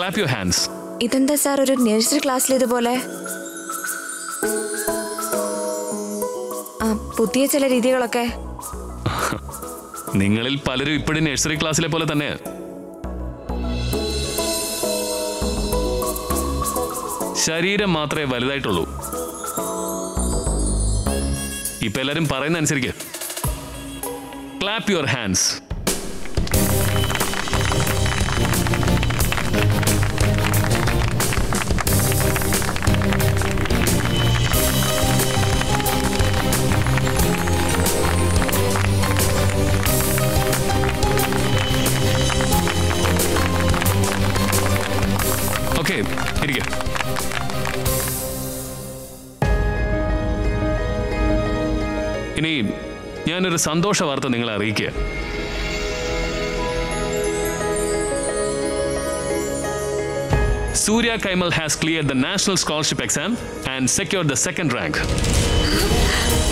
Clap your hands ഇതെന്താ sir ഒരു nursery ക്ലാസ്സിൽ ഇതുപോലെ ആ പുതിയ ചില രീതികളൊക്കെ നിങ്ങളിൽ പലരും ഇപ്പോഴും നഴ്സറി ക്ലാസ്സിലെ പോലെ തന്നെ ശരീരം മാത്രമേ വലുതായിട്ടുള്ളൂ ഇപ്പൊ എല്ലാരും പറയുന്ന അനുസരിക്ക് ക്ലാപ്പ് യുവർ ഹാൻഡ്സ് ഓക്കെ ഇരിക്കുക ഇനി ഞാനൊരു സന്തോഷ വാർത്ത നിങ്ങളെ അറിയിക്കുക Surya Kaimal has cleared the national scholarship exam and secured the second rank.